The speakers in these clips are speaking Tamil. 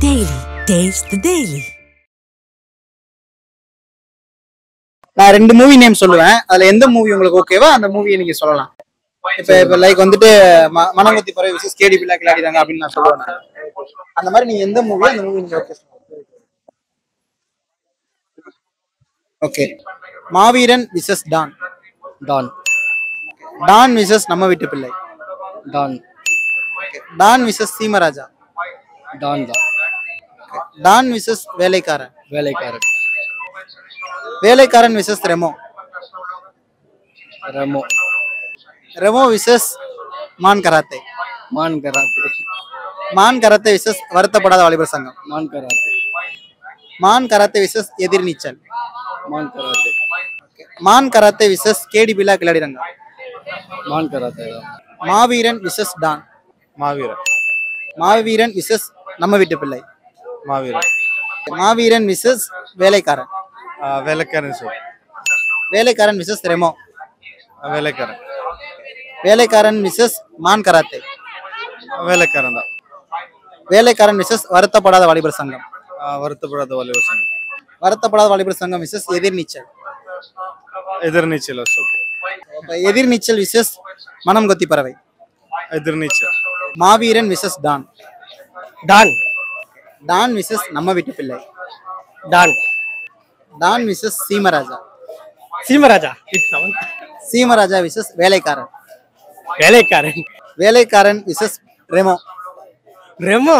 Daily. Taste the Daily. நான் ரெண்டு மூவி நேம் சொல்லுவேன் அதுல எந்த மூவி உங்களுக்கு ஓகேவா அந்த மூவியை நீங்க சொல்லலாம் இப்ப இப்ப லைக் வந்துட்டு ம- மனங்கொத்தி பறவை விசஸ் கேடி பிள்ளை கிளாடிதாங்க அப்படின்னு நான் சொல்லுவேன் நான். அந்த மாதிரி நீங்க எந்த மூவி அந்த மூவி நீங்க ஓகே ஓகே மாவீரன் விசஸ் டான் டான் டான் விசஸ் நம்ம வீட்டு பிள்ளை டான் டான் விசஸ் சீமராஜா டான் தான் டான் விசஸ் வேலைக்காரன் வேலைக்காரன் வேலைக்காரன் விசஸ் ரெமோ ரெமோ ரெமோ விசஸ் மான் கராத்தே மான் கராத்தே மான் கராத்தே விசஸ் வருத்தப்படாத வாலிபர் சங்கம் மான் கராத்தே மான் கராத்தே விசஸ் எதிர்நீச்சல் மான் கராத்தே மான் கராத்தே விசஸ் கேடி பில்லா கிளாடி ரங்கா மான் கராத்தே தான் மாவீரன் விசஸ் டான் மாவீரன் மாவீரன் விசஸ் நம்ம வீட்டு பிள்ளை மாவீரன் மாவீரன் விசஸ் வேலைக்காரன் ஆஹ் வேலைக்காரன் சொல் வேலைக்காரன் விசஸ் ரெமோ வேலைக்காரன் வேலைக்காரன் விசஸ் மான் கராத்தே வேலைக்காரன் தான் வேலைக்காரன் விசஸ் வருத்தப்படாத வாலிபர் சங்கம் ஆஹ் வருத்தப்படாத வாலிபர் சங்கம் வருத்தப்படாத வாலிபர் சங்கம் விசஸ் எதிர்நீச்சல் எதிர்நீச்சல் ஓகே அப்ப எதிர்நீச்சல் விசஸ் மனம் கொத்தி பறவை எதிர்நீச்சல் மாவீரன் விசஸ் டான் டான் டான் விசஸ் நம்ம வீட்டு பிள்ளை டான் டான் விசஸ் சீமராஜா சீமராஜா இட்ஸ் அவன் சீமராஜா விசஸ் வேலைக்காரன் வேலைக்காரன் வேலைக்காரன் விசஸ் ரெமோ ரெமோ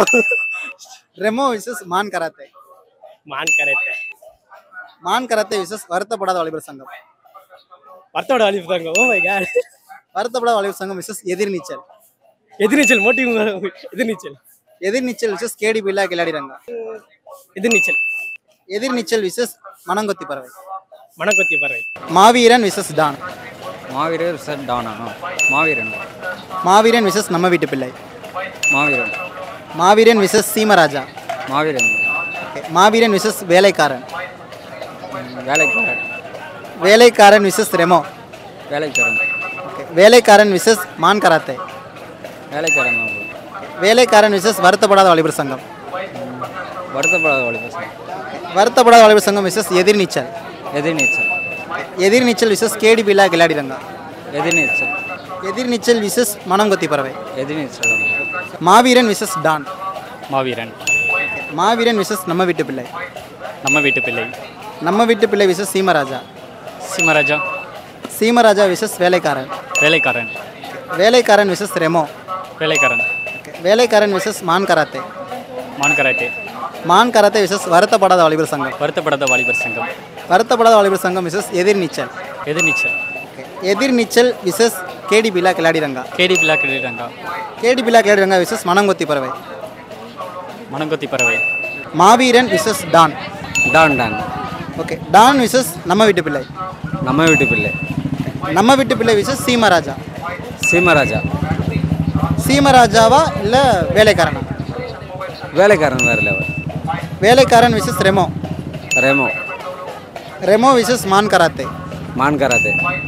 ரெமோ விசஸ் மான் கராத்தே மான் கராத்தே மான் கராத்தே விசஸ் வருத்தப்படாத வாலிபர் சங்கம் வர்த்தோட அழிப்புதாங்க oh my God Varuthapadatha Valibar Sangam விசஸ் எதிர்நீச்சல் எதிர்நீச்சல் மோட்டிவ் எதிர்நீச்சல் எதிர்நீச்சல் விசஸ் கேடி பில்லா கிளாடி ரங்கா எதிர்நீச்சல் எதிர்நீச்சல் விசஸ் மனங்கொத்தி பறவை மணக்கொத்தி பறவை மாவீரன் விசஸ் டான் மாவீரர் சார் டானா மாவீரன் மாவீரன் விசஸ் நம்ம வீட்டு பிள்ளை மாவீரன் மாவீரன் விசஸ் சீமராஜா மாவீரன் Okay. மாவீரன் விசஸ் வேலைக்காரன் ம், வேலைக்காரன் வேலைக்காரன் விசஸ் ரெமோ வேலைக்காரன் Okay. வேலைக்காரன் விசஸ் மான் கராத்தே வேலைக்காரன் தான் bro. வேலைக்காரன் விசஸ் வருத்தப்படாத வாலிபர் சங்கம் வருத்தப்படாத வாலிபர் சார் வருத்தப்படாத வாலிபர் சங்கம் விசஸ் எதிர்நீச்சல் எதிர்நீச்சல் எதிர்நீச்சல் விசஸ் கேடி பில்லா கிளாடி ரங்கா எதிர்நீச்சல் எதிர்நீச்சல் விசஸ் மனங்கொத்தி பறவை எதிர்நீச்சல் மாவீரன் விசஸ் டான் மாவீரன் மாவீரன் விசஸ் நம்ம வீட்டு பிள்ளை நம்ம வீட்டு பிள்ளை நம்ம வீட்டு பிள்ளை விசஸ் சீமராஜா சிம்மராஜா சீமராஜா விசஸ் வேலைக்காரன் வேலைக்காரன் வேலைக்காரன் விசஸ் ரெமோ வேலைக்காரன் வேலைக்காரன் விசஸ் மான் கராத்தே மான் கராத்தே மான் கராத்தே விசஸ் வருத்தப்படாத வாலிபர் சங்கம் வருத்தப்படாத வாலிபர் சங்கம் வருத்தப்படாத வாலிபர் சங்கம் விசஸ் எதிர்நீச்சல் எதிர்நீச்சல் எதிர்நீச்சல் விசஸ் கேடி பில்லா கிளாடி ரங்கா கேடி பிள்ளா கிரீடங்கா கேடி பில்லா கிளாடி ரங்கா விசஸ் மனங்கொத்தி பறவை மணங்கொத்தி பறவை மாவீரன் விசஸ் டான் டான் டான் ஓகே டான் விசஸ் நம்ம வீட்டு பிள்ளை நம்ம வீட்டு பிள்ளை நம்ம வீட்டு பிள்ளை விசஸ் சீமராஜா சீமராஜா சீமராஜாவா இல்லை வேலைக்காரனா வேலைக்காரன் வேறு லெவல் வேலைக்காரன் விசஸ் ரெமோ ரெமோ ரெமோ விசஸ் மான் கராத்தே மான் கராத்தே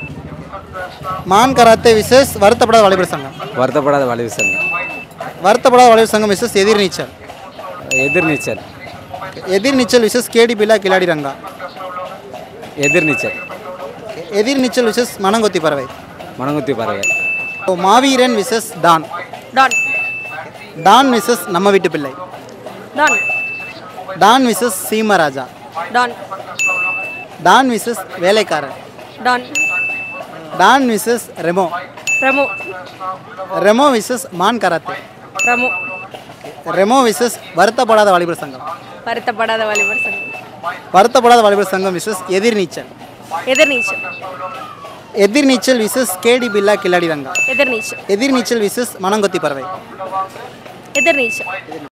மான் கராத்தே விசஸ் வருத்தப்படாத வாலிபர் சங்கம் வருத்தப்படாத வாலிபர் சங்கம் வருத்தப்படாத வாலிபர் சங்கம் விசஸ் எதிர்நீச்சல் எதிர்நீச்சல் எதிர்நீச்சல் விசஸ் கேடி பில்லா கிளாடி ரங்கா எதிர்நீச்சல் எதிர்நீச்சல் விசஸ் மனங்கொத்தி பறவை மணங்குத்தி பறவை ஓ, மாவீரன் விசஸ் டான் டான் டான் விசஸ் நம்ம வீட்டு பிள்ளை டான் டான் விசஸ் சீமராஜா டான் டான் விசஸ் வேலைக்காரன் டான் டான் விசஸ் ரெமோ ரெமோ ரெமோ விசஸ் மான் கராத்தே ரெமோ ரெமோ விசஸ் வருத்தப்படாத வாலிபர் சங்கம் வருத்தப்படாத வாலிபர் சங்கம் வருத்தப்படாத வாலிபர் சங்கம் விசஸ் எதிர்நீச்சல் எதிர்நீச்சல் எதிர்நீச்சல் விசஸ் கேடி பில்லா கில்லாடி ரங்கா எதிர்நீச்சல் எதிர்நீச்சல் விசஸ் மனங்கொத்தி பறவை எதிர்நீச்சல்